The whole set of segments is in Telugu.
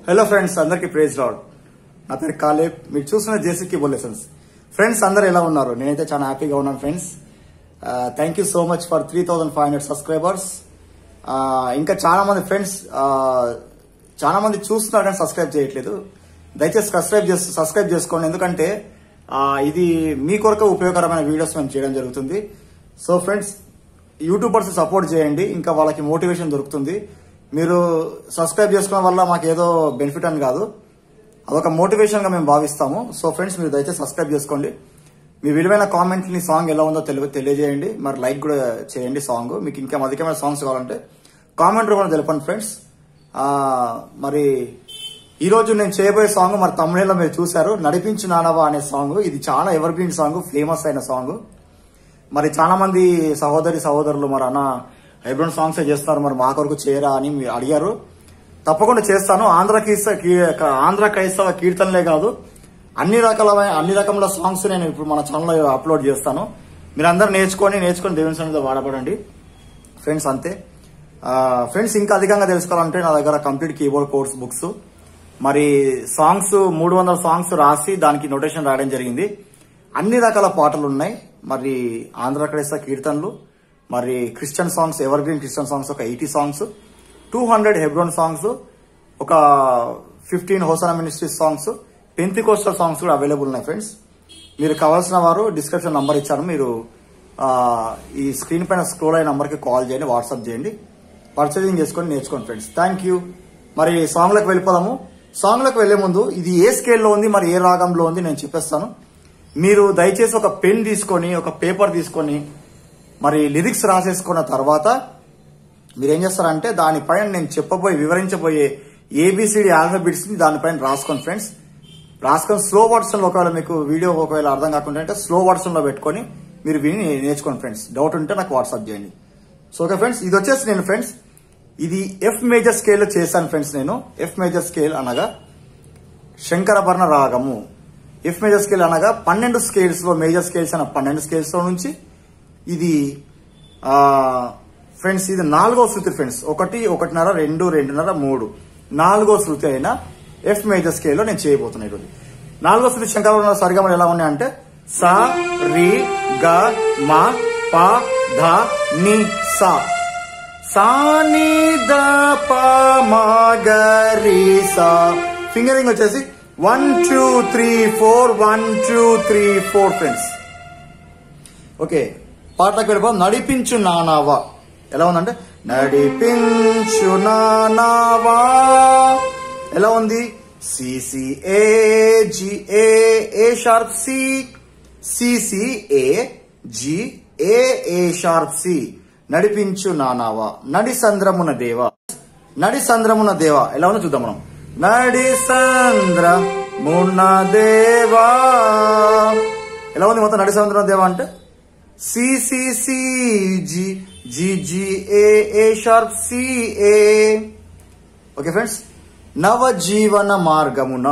హలో ఫ్రెండ్స్ అందరికీ ప్రేజ్ లాడ్ నా పేరు కాలేబ్ మీరు చూస్తున్న జేసీకి బొలెసన్స్ ఫ్రెండ్స్ అందరు ఎలా ఉన్నారు నేనైతే చాలా హ్యాపీగా ఉన్నాను friends thank you so much for three thousand five hundred subscribers ఇంకా చాలా మంది ఫ్రెండ్స్ చాలా మంది చూస్తున్నారు కానీ సబ్స్క్రైబ్ చేయట్లేదు దయచేసి సబ్స్క్రైబ్ చేసి సబ్స్క్రైబ్ చేసుకోండి ఎందుకంటే ఆ, ఇది మీ కొరకు ఉపయోగకరమైన వీడియోస్ మేము చేయడం జరుగుతుంది సో ఫ్రెండ్స్ యూట్యూబర్స్ సపోర్ట్ చేయండి ఇంకా వాళ్ళకి మోటివేషన్ దొరుకుతుంది మీరు సబ్స్క్రైబ్ చేసుకోవడం వల్ల మాకు ఏదో బెనిఫిట్ అని కాదు అదొక మోటివేషన్ గా మేము భావిస్తాము సో ఫ్రెండ్స్ మీరు దయచేసి సబ్స్క్రైబ్ చేసుకోండి మీ విలువైన కామెంట్ ని సాంగ్ ఎలా ఉందో తెలియ తెలియజేయండి మరి లైక్ కూడా చేయండి సాంగ్ మీకు ఇంకా అధికమైన సాంగ్స్ కావాలంటే కామెంట్ రూపంలో తెలపండి ఫ్రెండ్స్ ఆ, మరి ఈ రోజు నేను చేయబోయే సాంగ్ మరి తమిళలో మీరు చూశారు నడిపించు నానవా అనే సాంగ్ ఇది చాలా ఎవర్ గ్రీన్ సాంగ్ ఫేమస్ అయిన సాంగ్ మరి చాలా మంది సహోదరి సహోదరులు మరి అన్న హైబ్రిడ్ సాంగ్స్ చేస్తున్నారు మరి మా కొరకు చేయరా అని మీరు అడిగారు తప్పకుండా చేస్తాను ఆంధ్ర క్రీస్త కీ- ఆంధ్ర క్రైస్తవ కీర్తనలే కాదు అన్ని రకాలమైన అన్ని రకముల సాంగ్స్ నేను ఇప్పుడు మన ఛానల్లో అప్లోడ్ చేస్తాను మీరు అందరు నేర్చుకొని నేర్చుకొని దేవుని సన్నిధిలో వాడబడండి ఫ్రెండ్స్ అంతే ఆ, ఫ్రెండ్స్ ఇంకా అధికంగా తెలుసుకోవాలంటే నా దగ్గర కంప్లీట్ కీబోర్డ్ కోర్స్ బుక్స్ మరి సాంగ్స్ మూడు వందల సాంగ్స్ రాసి దానికి నోటేషన్ రాయడం జరిగింది అన్ని రకాల పాటలు ఉన్నాయి మరి ఆంధ్రప్రదేశ్ కీర్తనలు మరి Christian songs evergreen Christian songs ఒక eighty songs two hundred Hebron songs ఒక fifteen Hosanna ministry songs Pentecostal songs కూడా అవైలబుల్ ఉన్నాయి ఫ్రెండ్స్ మీరు కావాల్సిన వారు డిస్క్రిప్షన్ నంబర్ ఇచ్చాను మీరు ఆ, ఈ స్క్రీన్ పైన స్క్రోల్ అయిన నంబర్కి కాల్ చేయండి వాట్సాప్ చేయండి పర్చేజింగ్ చేసుకొని నేర్చుకోండి ఫ్రెండ్స్ థ్యాంక్ యూ మరి సాంగ్లకు వెళ్ళిపోదాము సాంగ్లకు వెళ్లే ముందు ఇది ఏ స్కేల్లో ఉంది మరి ఏ రాగంలో ఉంది నేను చెప్పేస్తాను మీరు దయచేసి ఒక పెన్ తీసుకొని ఒక పేపర్ తీసుకొని మరి లిరిక్స్ రాసేసుకున్న తర్వాత మీరు ఏం చేస్తారంటే దానిపైన నేను చెప్పబోయే వివరించబోయే ఏబిసిడి ఆల్ఫాబెట్స్ ని దానిపైన రాసుకోండి ఫ్రెండ్స్ రాసుకొని స్లో వర్షన్ లో ఒకవేళ మీకు వీడియో ఒకవేళ అర్థం కాకుండా అంటే స్లో వర్షన్ లో పెట్టుకొని మీరు విని నేర్చుకోండి ఫ్రెండ్స్ డౌట్ ఉంటే నాకు వాట్సాప్ చేయండి సో ఓకే ఫ్రెండ్స్ ఇది వచ్చేసి నేను ఫ్రెండ్స్ ఇది ఎఫ్ మేజర్ స్కేల్ లో చేశాను ఫ్రెండ్స్ నేను ఎఫ్ మేజర్ స్కేల్ అనగా శంకరభరణ రాగము ఎఫ్ మేజర్ స్కేల్ అనగా పన్నెండు స్కేల్స్ లో మేజర్ స్కేల్స్ అన్న పన్నెండు స్కేల్స్ లో నుంచి ఇది ఆ ఫ్రెండ్స్ ఇది నాలుగో శృతి ఫ్రెండ్స్ ఒకటి ఒకటిన్నర రెండు రెండున్నర మూడు నాలుగో శృతి అయిన ఎఫ్ మేజర్ స్కేల్ లో నేను చేయబోతున్నాను ఈరోజు నాలుగో శృతి శంకరభరణ సరిగమలు ఎలా ఉన్నాయంటే సా రి గ మా పా ధ ని సా సాని ద ప మ గ రి సా ఫింగరింగ్ వచ్చేసి one two three four one two three four friends okay పాటలకు వెళ్ళిపోదాం నడిపించు నానావా ఎలా ఉందంటే నడిపించు నానావా ఎలా ఉంది C C A G A A sharp C C C A G A A sharp C నడిపించు నానావా నడి సంద్రమున దేవా నడి సంద్రమున దేవా ఎలా ఉందో చూద్దాం మనం నడి సంద్రమున దేవా ఎలా ఉంది మొత్తం నడి సంద్రమున దేవా అంటే C C C G G G A A sharp C A okay friends నవజీవన మార్గమున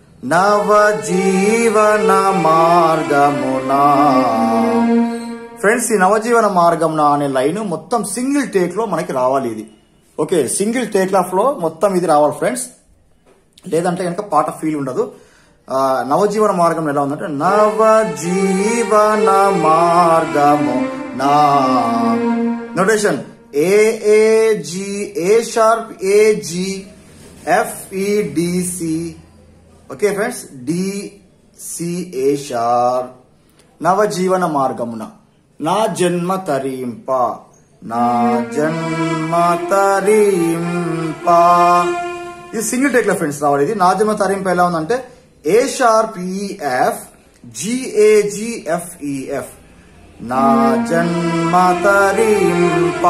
నవజీవన మార్గమున ఫ్రెండ్స్ ఈ నవజీవన మార్గమున అనే లైన్ మొత్తం సింగిల్ టేక్ లో మనకి రావాలి ఇది ఓకే సింగిల్ టేక్ ఆఫ్ లో మొత్తం ఇది రావాలి ఫ్రెండ్స్ లేదంటే కనుక పాట ఫీల్ ఉండదు ఆ, నవజీవన మార్గం ఎలా ఉందంటే నవజీవన మార్గము నా notation A A G A sharp A G F E D C okay friends D C A sharp నవజీవన మార్గమున నా జన్మ తరింప నా జన్మ తరింప ఇది సింగిల్ టేక్ లో ఫ్రెండ్స్ రావాలి ఇది నా జన్మ తరింప ఎలా ఉందంటే ఏ షార్ప్ ఈఎఫ్ జిఏజిఎఫ్ఈఎఫ్ నా జన్మ తరింప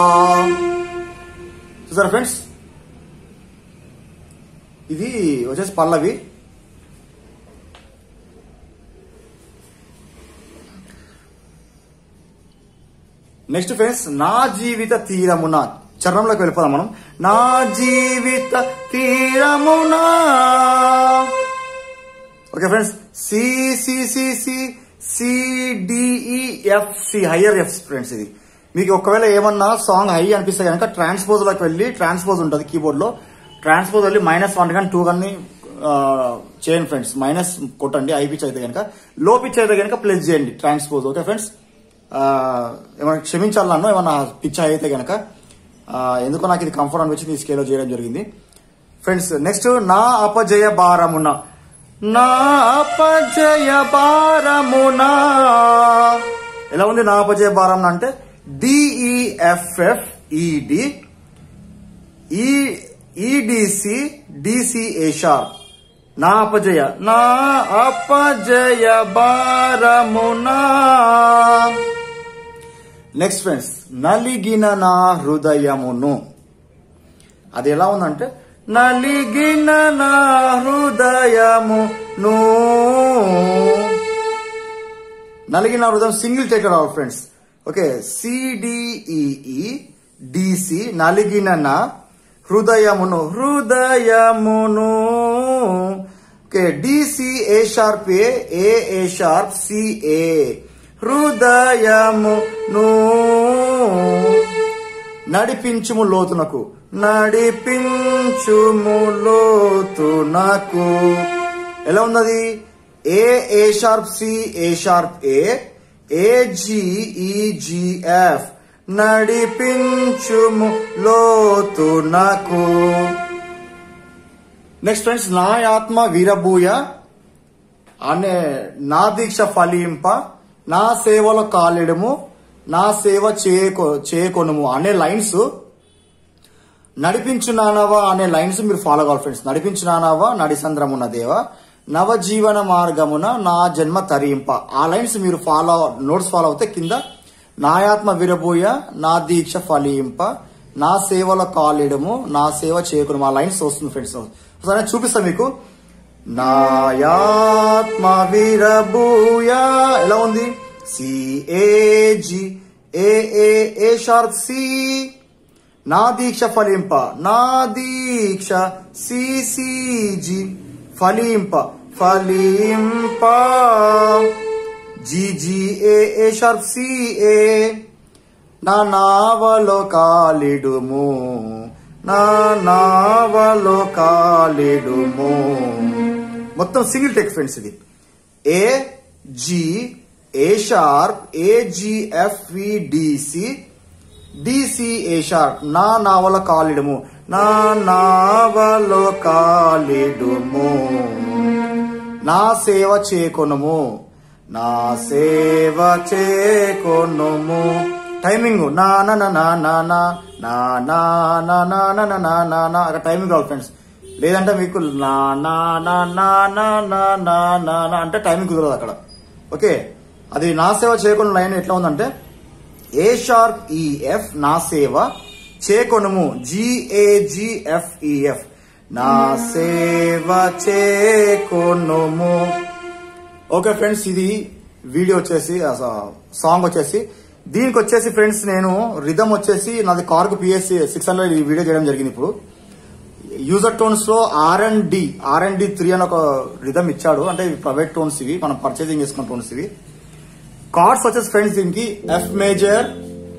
చూసారా ఫ్రెండ్స్ ఇది వచ్చేసి పల్లవి నెక్స్ట్ ఫ్రెండ్స్ నా జీవిత తీరమున చరణంలోకి వెళ్ళిపోదాం మనం నా జీవిత తీరమున okay friends C C C C C D E F C higher F friends ఇది మీకు ఒకవేళ ఏమన్నా సాంగ్ హై అనిపిస్తే కనుక ట్రాన్స్పోజ్ లోకి వెళ్ళి ట్రాన్స్పోజ్ ఉంటుంది కీబోర్డ్ లో ట్రాన్స్పోజ్ వెళ్ళి మైనస్ వన్ కానీ టూ కానీ ఆ, చేయండి ఫ్రెండ్స్ మైనస్ కొట్టండి హై పిచ్ అయితే కనుక లో పిచ్ అయితే కనుక ప్లస్ చేయండి ట్రాన్స్పోజ్ ఓకే ఫ్రెండ్స్ ఆ, ఏమైనా క్షమించాలి నన్ను ఏమన్నా పిచ్ అయితే కనుక ఆ, ఎందుకో నాకు ఇది కంఫర్ట్ అనిపించింది ఈ స్కేలో చేయడం జరిగింది ఫ్రెండ్స్ నెక్స్ట్ నా అపజయ భారమున నా అపజయ భారమున ఎలా ఉంది నా అపజయ భారమున అంటే డిఈఎఫ్ఎఫ్ ఈడి ఈ ఈడిసి డిసిఏ షార్ప్ నా అపజయ నా అపజయ భారమునా నెక్స్ట్ ఫ్రెండ్స్ నలిగిన నా హృదయమును అది ఎలా ఉందంటే నలిగిన నా హృదయమును నలిగిన హృదయం సింగిల్ టేక్ రావాలి ఫ్రెండ్స్ ఓకే సిడిఈఈ డిసి నలిగిన నా హృదయమును హృదయమును okay D C A sharp A A A sharp C A హృదయమును నడిపించుము లోతునకు నడిపించుము లోతునకు ఎలా ఉన్నది A A sharp C A sharp A A G E G F నడిపించుము లోతునకు నెక్స్ట్ ఫ్రెండ్స్ నా ఆత్మ వీరభూయ అనే నా దీక్ష ఫలింప నా సేవలో కాలిడము నా సేవ చేయకొ చేయకొనుము అనే లైన్స్ నడిపించునానవా అనే లైన్స్ మీరు ఫాలో కావాలి ఫ్రెండ్స్ నడిపించునానవా నడిసంద్రమున్న దేవ నవజీవన మార్గమున నా జన్మ తరింప ఆ లైన్స్ మీరు ఫాలో నోట్స్ ఫాలో అవుతే కింద నాయాత్మ విరబోయ నా దీక్ష ఫలింప నా సేవలో కాలిడము నా సేవ చేయకును ఆ లైన్స్ వస్తుంది ఫ్రెండ్స్ ఒకసారి నేను చూపిస్తా మీకు నాయాత్మ విరబూయ ఎలా ఉంది C A G A A A sharp C నా దీక్ష ఫలింప నా దీక్ష సిసిజి ఫలింప ఫలింప G A A sharp C A నా నావలో కాలిడుము నా నావలో కాలిడుము మొత్తం సింగిల్ టెక్ ఫ్రెండ్స్ ఇది A G A sharp A G F D C D C A sharp నా నావల కాలిడుము నా నావలో కాలిడుము నా సేవ చేకొనుము నా సేవ చేకొనుము టైమింగ్ నా నా నా నా నా నా నా నా నా నా నా నా నా నా నా అక్కడ టైమింగ్ కావాలి ఫ్రెండ్స్ లేదంటే మీకు నా నా నా నా నా నా నా నా నా అంటే టైమింగ్ కుదరదు అక్కడ ఓకే అది నా సేవ చేయకుండా లైన్ ఎట్లా ఉందంటే ఏ షార్ప్ ఈఎఫ్ నా సేవ చేకొనుము జిఏజిఎఫ్ఈఎఫ్ నా సేవ చేకొనుము ఓకే ఫ్రెండ్స్ ఇది వీడియో వచ్చేసి సాంగ్ వచ్చేసి దీనికి వచ్చేసి ఫ్రెండ్స్ నేను రిధమ్ వచ్చేసి నాది కార్కు పిఎస్సి సిక్స్ హండ్రెడ్ ఈ వీడియో చేయడం జరిగింది ఇప్పుడు యూజర్ టోన్స్ లో R and D R and D three అని ఒక రిధమ్ ఇచ్చాడు అంటే ఇవి ప్రైవేట్ టోన్స్ ఇవి మనం పర్చేసింగ్ చేసుకున్న టోన్స్ ఇవి కార్డ్స్ వచ్చేసి ఫ్రెండ్స్ దీనికి ఎఫ్ మేజర్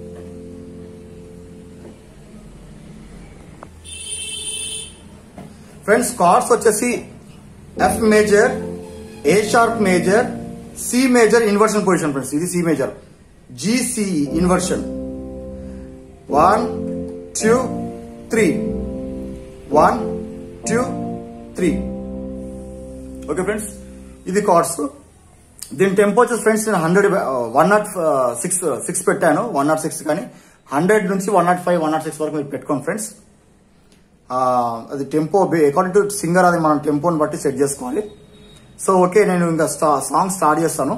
ఫ్రెండ్స్ కార్డ్స్ వచ్చేసి F major A sharp major C major inversion position friends ఇది C major G C inversion one two three one two three okay friends ఇది కార్డ్స్ దీని టెంపో వచ్చేసి ఫ్రెండ్స్ నేను hundred one nought six six పెట్టాను వన్ నాట్ సిక్స్ కానీ హండ్రెడ్ నుంచి one nought five one nought six వరకు మీరు పెట్టుకోండి ఫ్రెండ్స్ అది టెంపో అకార్డింగ్ టు సింగర్ అది మనం టెంపోని బట్టి సెట్ చేసుకోవాలి సో ఓకే నేను ఇంకా సాంగ్ స్టార్ట్ చేస్తాను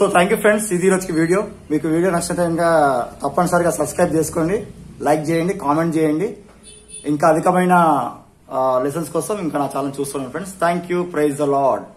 థ్యాంక్ యూ ఫ్రెండ్స్ ఇది ఈ రోజుకి వీడియో మీకు వీడియో నచ్చితే ఇంకా తప్పనిసరిగా సబ్స్క్రైబ్ చేసుకోండి లైక్ చేయండి కామెంట్ చేయండి ఇంకా అధికమైన లెసన్స్ కోసం ఇంకా నా ఛానల్ చూస్తున్నాను friends thank you praise the lord